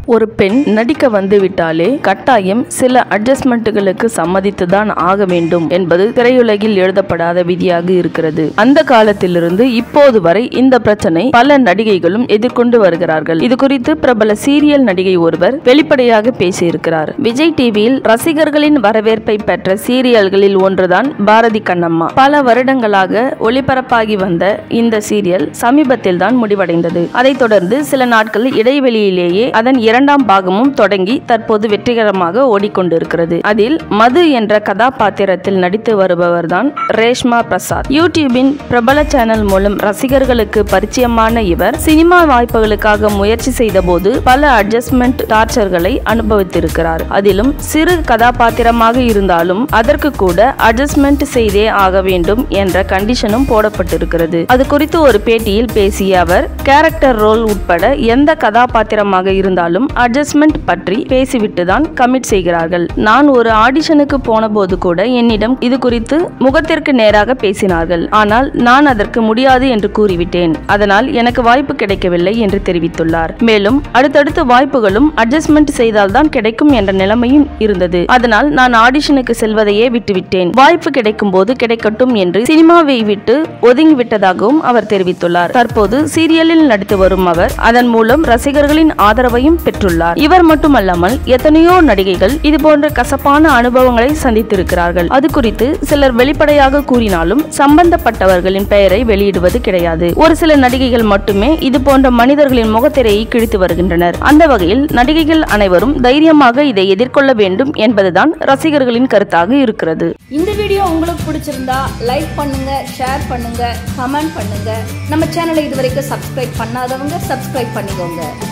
ஒரு பெண் நடிக்க வந்துவிட்டாலே கட்டாயம் சில அட்ஜஸ்ட்மெண்ட்டுகளுக்கு சம்மதித்துதான் ஆக வேண்டும் என்பது திரையுலகில் எழுதப்படாத விதியாக இருக்கிறது அந்த காலத்திலிருந்து இப்போது வரை இந்த பிரச்சனை பல நடிகைகளும் எதிர்கொண்டு வருகிறார்கள் இது குறித்து பிரபல சீரியல் நடிகை ஒருவர் வெளிப்படையாக பேசியிருக்கிறார் விஜய் டிவியில் ரசிகர்களின் வரவேற்பை பெற்ற சீரியல்களில் ஒன்றுதான் பாரதி கண்ணம்மா பல வருடங்களாக ஒளிபரப்பாகி வந்த இந்த சீரியல் சமீபத்தில் தான் முடிவடைந்தது அதைத் தொடர்ந்து சில நாட்கள் இடைவெளியிலேயே அதன் இரண்டாம் பாகமும் தொடங்கி தற்போது வெற்றிகரமாக ஓடிக்கொண்டிருக்கிறது அதில் மது என்ற கதாபாத்திரத்தில் நடித்து வருபவர்தான் ரேஷ்மா பிரசாத் யூடியூபின் பிரபல சேனல் மூலம் ரசிகர்களுக்கு பரிச்சயமான இவர் சினிமா வாய்ப்புகளுக்காக முயற்சி செய்தபோது பல அட்ஜஸ்ட்மெண்ட் டார்ச்சர்களை அனுபவித்திருக்கிறார் அதிலும் சிறு கதாபாத்திரமாக இருந்தாலும் அதற்கு கூட அட்ஜஸ்ட்மெண்ட் செய்தே ஆக வேண்டும் என்ற கண்டிஷனும் போடப்பட்டிருக்கிறது அது குறித்து ஒரு பேட்டியில் பேசிய அவர் கேரக்டர் ரோல் உட்பட எந்த கதாபாத்திரமாக இருந்தாலும் அட்ஜஸ்ட்மெண்ட் பற்றி பேசிவிட்டு தான் கமிட் செய்கிறார்கள் நான் ஒரு ஆடிஷனுக்கு போன போது கூட என்னிடம் இது குறித்து முகத்திற்கு நேராக பேசினார்கள் ஆனால் நான் அதற்கு முடியாது என்று கூறிவிட்டேன் அதனால் எனக்கு வாய்ப்பு கிடைக்கவில்லை என்று தெரிவித்துள்ளார் மேலும் அடுத்தடுத்த வாய்ப்புகளும் அட்ஜஸ்ட்மெண்ட் செய்தால்தான் கிடைக்கும் என்ற நிலைமையும் இருந்தது அதனால் நான் ஆடிஷனுக்கு செல்வதையே விட்டுவிட்டேன் வாய்ப்பு கிடைக்கும் போது கிடைக்கட்டும் என்று சினிமாவை விட்டு ஒதுங்கி விட்டதாகவும் அவர் தெரிவித்துள்ளார் தற்போது சீரியலில் நடித்து வரும் அவர் அதன் மூலம் ரசிகர்களின் ஆதரவையும் பெற்றுள்ளார் இவர் மட்டுமல்லாமல் எத்தனையோ நடிகைகள் இது போன்ற கசப்பான அனுபவங்களை சந்தித்திருக்கிறார்கள் அது குறித்து சிலர் வெளிப்படையாக கூறினாலும் சம்பந்தப்பட்டவர்களின் பெயரை வெளியிடுவது கிடையாது ஒரு சில நடிகைகள் மட்டுமே இது போன்ற மனிதர்களின் முகத்திரையை கிழித்து வருகின்றனர் அந்த வகையில் நடிகைகள் அனைவரும் தைரியமாக இதை எதிர்கொள்ள வேண்டும் என்பதுதான் ரசிகர்களின் கருத்தாக இருக்கிறது இந்த வீடியோ உங்களுக்கு பிடிச்சிருந்தா லைக் பண்ணுங்க ஷேர் பண்ணுங்க கமெண்ட் பண்ணுங்க நம்ம சேனலை இதுவரைக்கும் சப்ஸ்கிரைப் பண்ணாதவங்க சப்ஸ்கிரைப் பண்ணிக்கோங்க